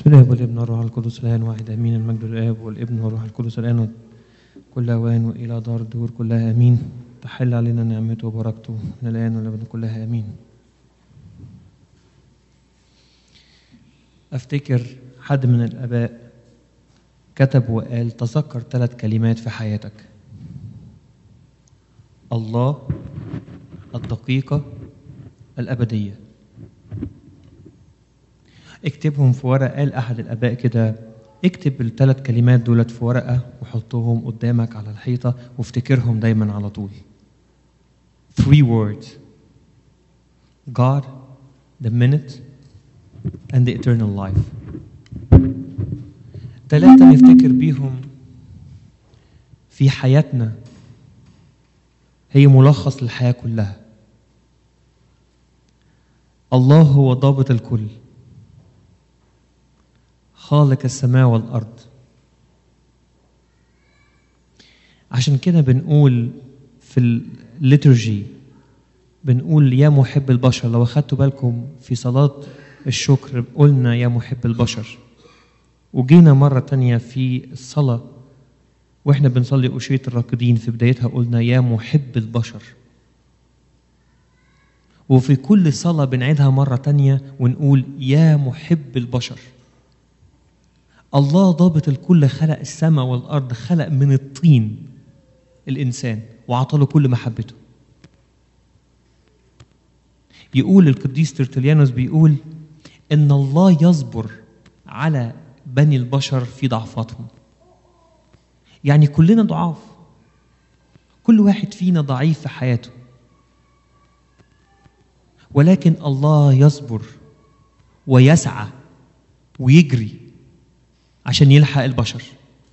بسم الله والابن والروح القدس الان واحد امين المجد للاب والابن والروح القدس الان كل اوان والى دار الدور كلها امين تحل علينا نعمته وبركته من الان والابد كلها امين افتكر حد من الاباء كتب وقال تذكر ثلاث كلمات في حياتك الله الدقيقه الابديه اكتبهم في ورقة قال أحد الآباء كده اكتب الثلاث كلمات دولت في ورقة وحطهم قدامك على الحيطة وافتكرهم دايما على طول. Three words. God, the minute, and the eternal life. ثلاثة نفتكر بيهم في حياتنا هي ملخص للحياة كلها. الله هو ضابط الكل. خالق السماء والارض عشان كده بنقول في الليتورجي بنقول يا محب البشر لو اخدتوا بالكم في صلاة الشكر قلنا يا محب البشر وجينا مرة تانية في الصلاة واحنا بنصلي أشية الراكدين في بدايتها قلنا يا محب البشر وفي كل صلاة بنعيدها مرة تانية ونقول يا محب البشر الله ضابط الكل خلق السماء والارض خلق من الطين الانسان وعطاله كل محبته يقول القديس ترتليانوس بيقول ان الله يصبر على بني البشر في ضعفاتهم يعني كلنا ضعاف كل واحد فينا ضعيف في حياته ولكن الله يصبر ويسعى ويجري عشان يلحق البشر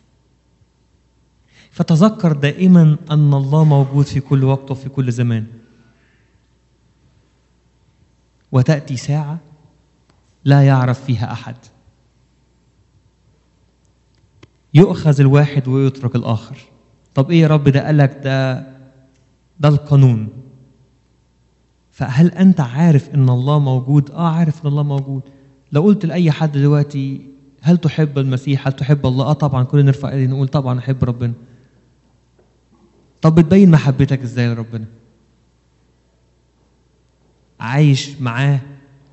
فتذكر دائما ان الله موجود في كل وقت وفي كل زمان وتاتي ساعه لا يعرف فيها احد يؤخذ الواحد ويترك الاخر طب ايه يا رب ده قالك ده ده القانون فهل انت عارف ان الله موجود اه عارف ان الله موجود لو قلت لاي حد دلوقتي هل تحب المسيح هل تحب الله اه طبعا كلنا نرفع ايدينا نقول طبعا احب ربنا طب بتبين محبتك ازاي لربنا عايش معاه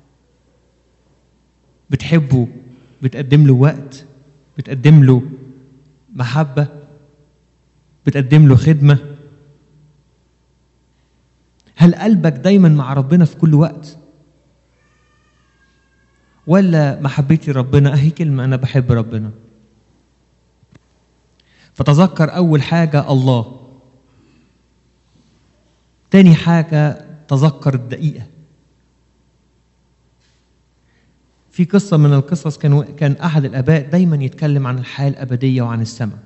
بتحبه بتقدم له وقت بتقدم له محبه بتقدم له خدمه هل قلبك دايما مع ربنا في كل وقت ولا محبتي ربنا اهي كلمه انا بحب ربنا فتذكر اول حاجه الله تاني حاجه تذكر الدقيقه في قصه من القصص كان كان احد الاباء دايما يتكلم عن الحياه الابديه وعن السماء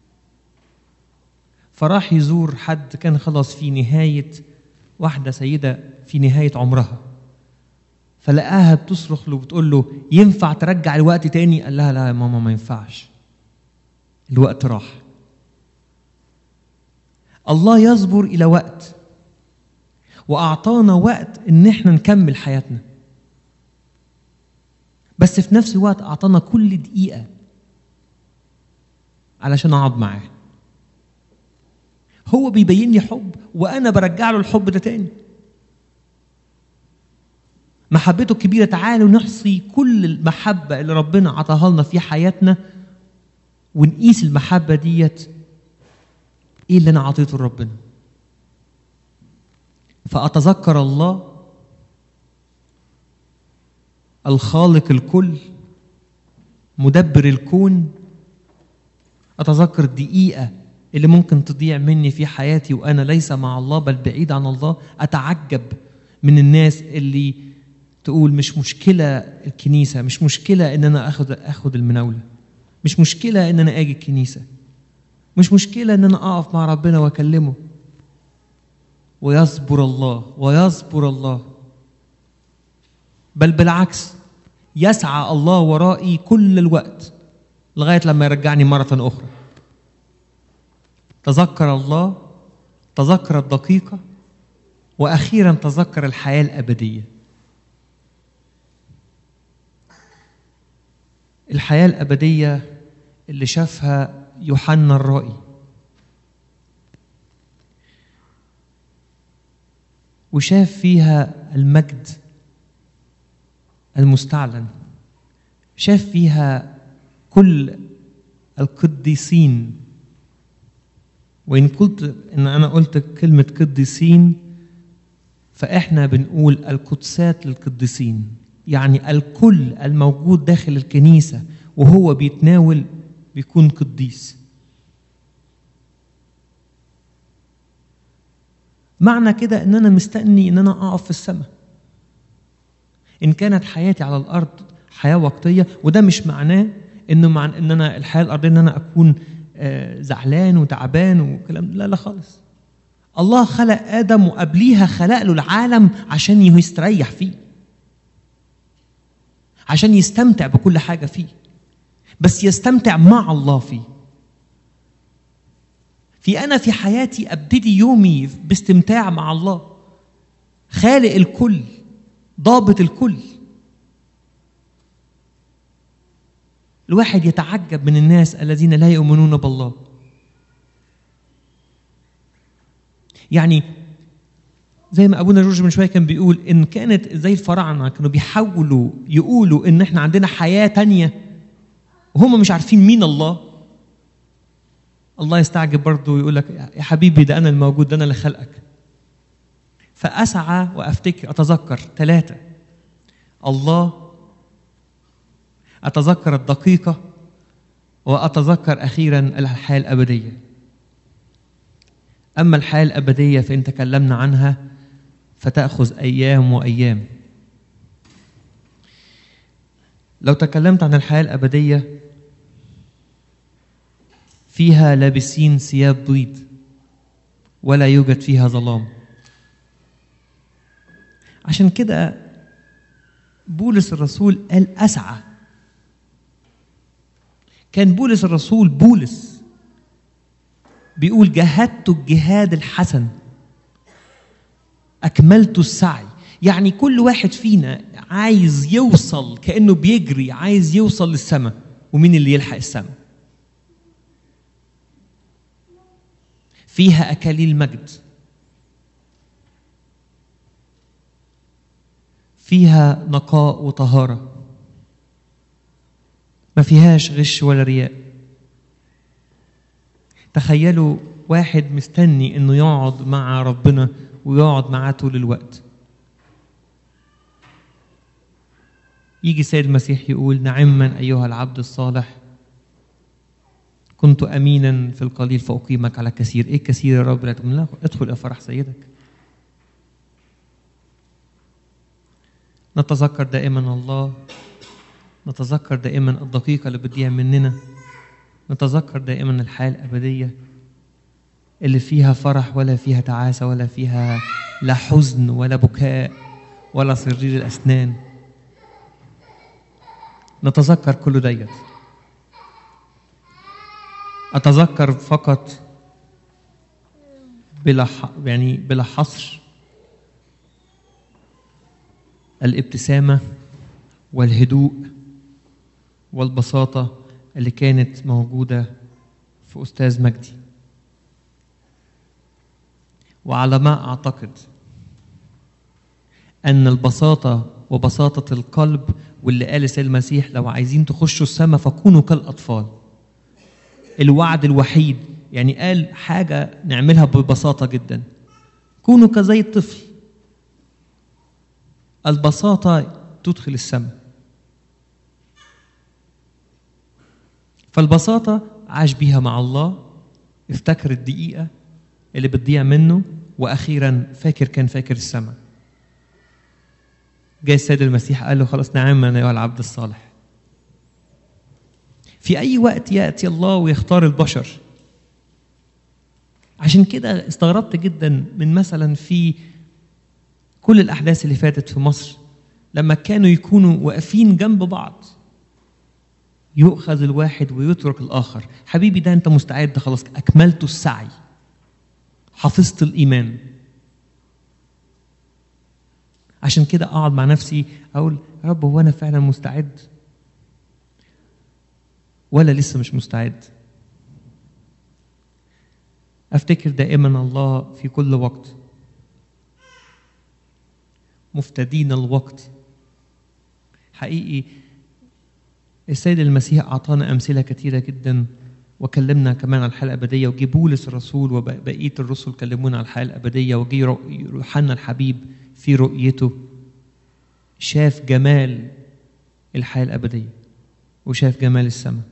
فراح يزور حد كان خلاص في نهايه واحده سيده في نهايه عمرها فلقاها بتصرخ له بتقول له ينفع ترجع الوقت تاني قال لها لا يا ماما ما ينفعش الوقت راح الله يصبر الى وقت واعطانا وقت ان احنا نكمل حياتنا بس في نفس الوقت اعطانا كل دقيقه علشان اقعد معاه هو بيبين لي حب وانا برجع له الحب ده تاني محبته كبيرة تعالوا نحصي كل المحبة اللي ربنا عطاها لنا في حياتنا ونقيس المحبة ديت ايه اللي انا عطيته لربنا فأتذكر الله الخالق الكل مدبر الكون أتذكر الدقيقة اللي ممكن تضيع مني في حياتي وأنا ليس مع الله بل بعيد عن الله أتعجب من الناس اللي تقول مش مشكلة الكنيسة مش مشكلة إن أنا آخد آخد المناولة مش مشكلة إن أنا آجي الكنيسة مش مشكلة إن أنا أقف مع ربنا وأكلمه ويصبر الله ويصبر الله بل بالعكس يسعى الله ورائي كل الوقت لغاية لما يرجعني مرة أخرى تذكر الله تذكر الدقيقة وأخيرا تذكر الحياة الأبدية الحياة الأبدية اللي شافها يوحنا الرائي وشاف فيها المجد المستعلن شاف فيها كل القديسين وإن قلت إن أنا قلت كلمة قديسين فإحنا بنقول القدسات للقديسين يعني الكل الموجود داخل الكنيسة وهو بيتناول بيكون قديس معنى كده ان انا مستني ان انا اقف في السماء ان كانت حياتي على الارض حياه وقتيه وده مش معناه انه مع ان انا الحياه الارضيه ان انا اكون آه، زعلان وتعبان وكلام لا لا خالص الله خلق ادم وقبليها خلق له العالم عشان يستريح فيه عشان يستمتع بكل حاجه فيه بس يستمتع مع الله فيه في انا في حياتي ابتدي يومي باستمتاع مع الله خالق الكل ضابط الكل الواحد يتعجب من الناس الذين لا يؤمنون بالله يعني زي ما ابونا جورج من شويه كان بيقول ان كانت زي الفراعنه كانوا بيحاولوا يقولوا ان احنا عندنا حياه تانية وهم مش عارفين مين الله الله يستعجب برضه ويقول لك يا حبيبي ده انا الموجود ده انا اللي خلقك فاسعى وافتكر اتذكر ثلاثه الله اتذكر الدقيقه واتذكر اخيرا الحياه الابديه اما الحياه الابديه فان تكلمنا عنها فتاخذ ايام وايام لو تكلمت عن الحياه الابديه فيها لابسين ثياب بيض ولا يوجد فيها ظلام عشان كده بولس الرسول قال اسعى كان بولس الرسول بولس بيقول جهدت الجهاد الحسن اكملت السعي يعني كل واحد فينا عايز يوصل كانه بيجري عايز يوصل للسماء ومين اللي يلحق السماء فيها اكاليل مجد فيها نقاء وطهاره ما فيهاش غش ولا رياء تخيلوا واحد مستني انه يقعد مع ربنا ويقعد معاه طول الوقت يجي سيد المسيح يقول نعما ايها العبد الصالح كنت امينا في القليل فاقيمك على كثير ايه كثير يا رب لا تقول لا ادخل الى فرح سيدك نتذكر دائما الله نتذكر دائما الدقيقه اللي بتضيع مننا نتذكر دائما الحياه الابديه اللي فيها فرح ولا فيها تعاسه ولا فيها لا حزن ولا بكاء ولا صرير الاسنان نتذكر كل ديت اتذكر فقط بلا ح... يعني بلا حصر الابتسامه والهدوء والبساطه اللي كانت موجوده في استاذ مجدي وعلى ما اعتقد ان البساطه وبساطه القلب واللي قال سيد المسيح لو عايزين تخشوا السماء فكونوا كالاطفال الوعد الوحيد يعني قال حاجه نعملها ببساطه جدا كونوا كزي الطفل البساطه تدخل السماء فالبساطه عاش بيها مع الله افتكر الدقيقه اللي بتضيع منه واخيرا فاكر كان فاكر السماء جاي السيد المسيح قال له خلاص نعم انا ايها العبد الصالح في اي وقت ياتي الله ويختار البشر عشان كده استغربت جدا من مثلا في كل الاحداث اللي فاتت في مصر لما كانوا يكونوا واقفين جنب بعض يؤخذ الواحد ويترك الاخر حبيبي ده انت مستعد خلاص اكملت السعي حفظت الايمان عشان كده اقعد مع نفسي اقول يا رب هو انا فعلا مستعد ولا لسه مش مستعد افتكر دائما الله في كل وقت مفتدين الوقت حقيقي السيد المسيح اعطانا امثله كثيره جدا وكلمنا كمان عن الحياه الابديه وجي بولس الرسول وبقيه الرسل كلمونا عن الحياه الابديه وجي يوحنا الحبيب في رؤيته شاف جمال الحياه الابديه وشاف جمال السماء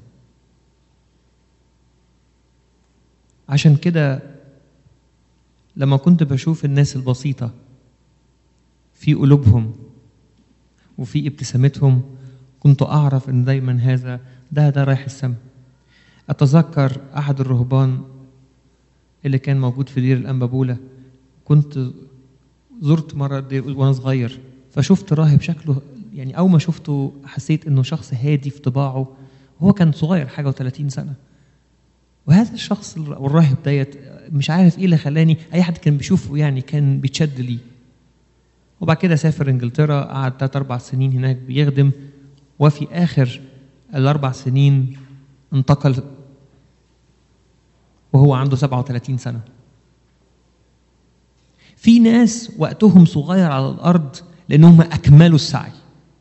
عشان كده لما كنت بشوف الناس البسيطه في قلوبهم وفي ابتسامتهم كنت اعرف ان دايما هذا ده ده رايح السماء اتذكر احد الرهبان اللي كان موجود في دير الانبابوله كنت زرت مره دير وانا صغير فشفت راهب شكله يعني اول ما شفته حسيت انه شخص هادي في طباعه وهو كان صغير حاجه و30 سنه وهذا الشخص والراهب ديت مش عارف ايه اللي خلاني اي حد كان بيشوفه يعني كان بيتشد ليه وبعد كده سافر انجلترا قعد ثلاث اربع سنين هناك بيخدم وفي اخر الاربع سنين انتقل وهو عنده 37 سنه في ناس وقتهم صغير على الارض لانهم اكملوا السعي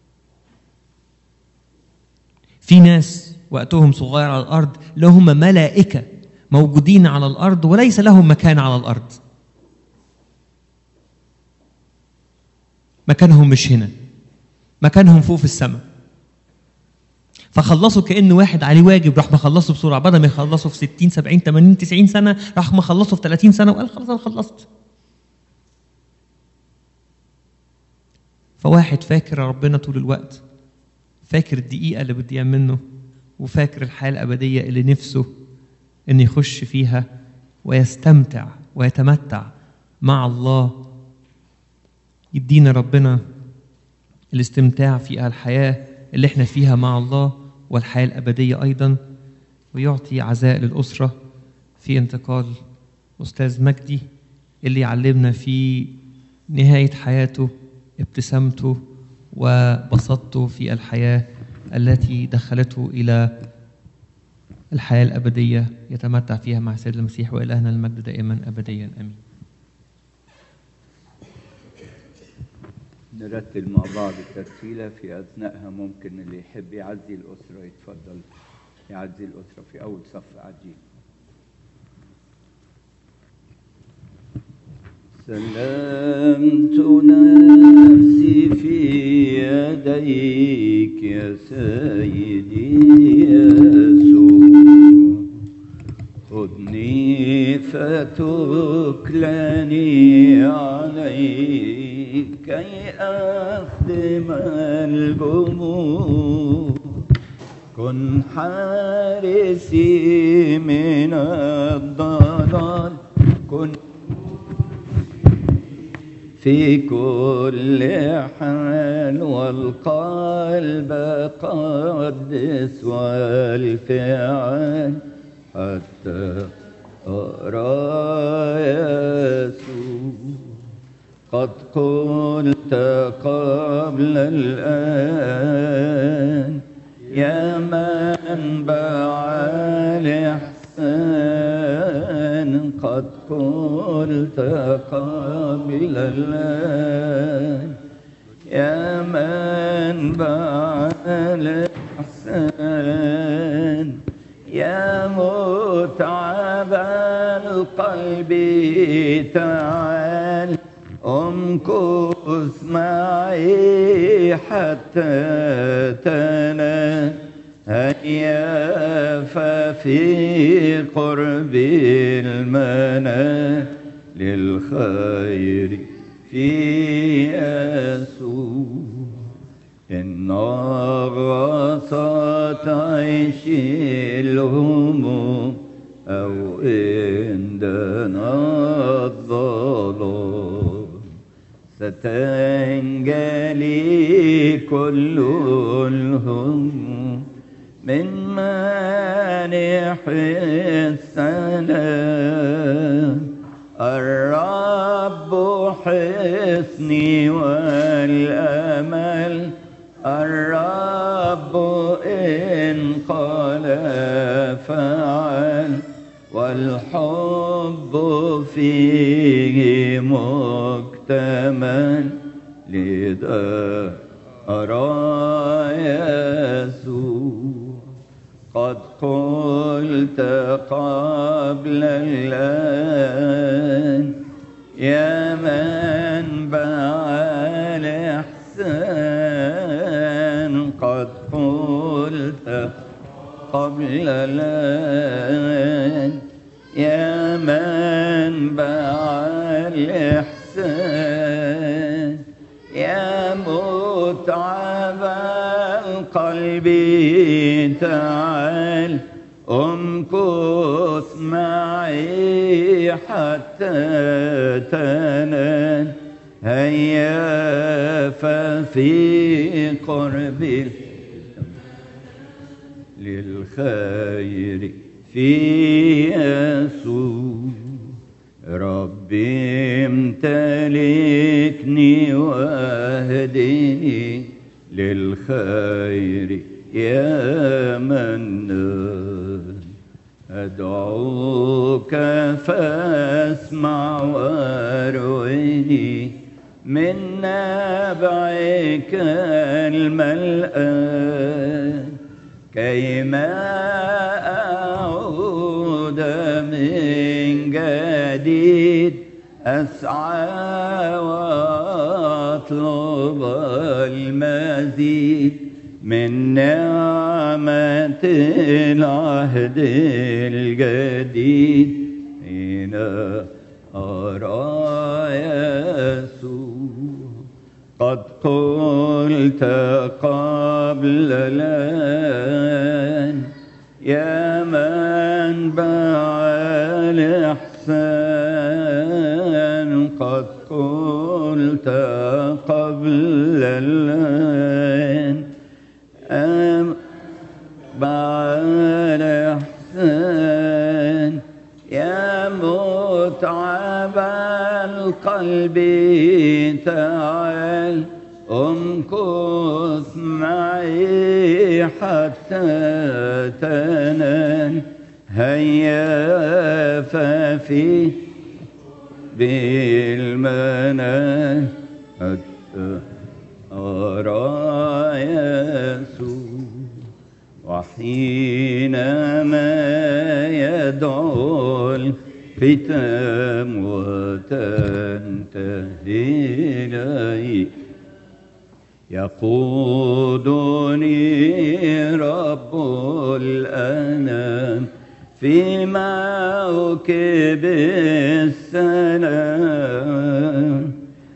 في ناس وقتهم صغير على الارض لهم ملائكه موجودين على الارض وليس لهم مكان على الارض مكانهم مش هنا مكانهم فوق في السماء فخلصوا كأن واحد عليه واجب راح مخلصه بسرعة بدل ما يخلصوا في 60 70 80 90 سنة راح مخلصه في 30 سنة وقال خلاص أنا خلصت فواحد فاكر ربنا طول الوقت فاكر الدقيقة اللي بتضيع منه وفاكر الحياة الأبدية اللي نفسه إن يخش فيها ويستمتع ويتمتع مع الله يدينا ربنا الاستمتاع في الحياة اللي احنا فيها مع الله والحياة الأبدية أيضا ويعطي عزاء للأسرة في انتقال أستاذ مجدي اللي يعلمنا في نهاية حياته ابتسامته وبسطته في الحياة التي دخلته إلى الحياة الأبدية يتمتع فيها مع سيد المسيح وإلهنا المجد دائما أبديا آمين نرتل مع بعض الترتيلة في أثناءها ممكن اللي يحب يعزي الأسرة يتفضل يعزي الأسرة في أول صف عجيب سلمت نفسي في يديك يا سيدي يسوع خذني فتكلني عليك كي أخدم الجموع كن حارسي من الضلال كن في كل حال والقلب قدس والفعل حتى أرى يسوع قد قلت قبل الآن يا منبع الإحسان قد قلت قبل الآن يا منبع الإحسان يا متعب القلب تعال امكث معي حتى تنال هيا ففي قرب المنى للخير في يسوع إن غصت عيشي الهموم أو إن دنا الظلام ستنجلي كل الهموم من مانح السلام الرب حصني والأمل الرب إن قال فعل والحب فيه مكتمل لذا أرى يسوع قد قلت قبل الآن يا منبع الإحسان قد قلت قبل الآن يا منبع الإحسان يا متعب القلب تعال امكث معي حتى تنال هيا ففي قرب للخير في يسوع ربي امتلكني واهدني للخير يا منان أدعوك فاسمع وارويني من نبعك الملآن كيما أعود من جديد أسعى وأطلب المزيد من نعمة العهد الجديد حين أرى يسوع قد قلت قبل الآن يا منبع الإحسان قد قلت قبل الآن أم بعد الإحسان يا متعب القلب تعال امكث معي حتى تنال هيا ففي بالمنال حتى أرى يسوع وحينما يدعو الختام وتنتهي إليه يقودني رب الأنام في موكب السلام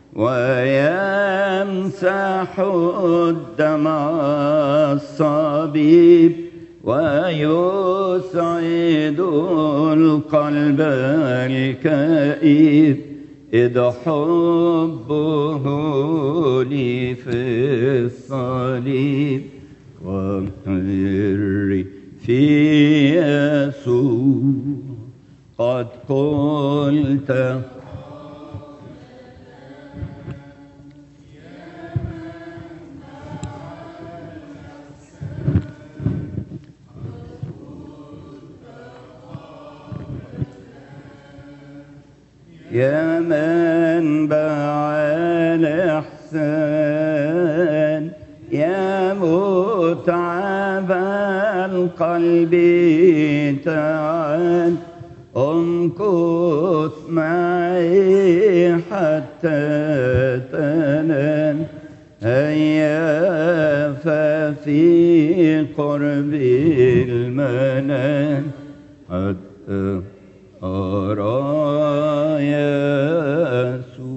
ويمسح الدمع الصبيب ويسعد القلب الكئيب إذ حبه لي في الصليب وغيري في يسوع قد قلت يا منبع الإحسان يا متعب القلب تعال امكث معي حتى تنال هيا ففي قرب المنال حتى أرى يسوع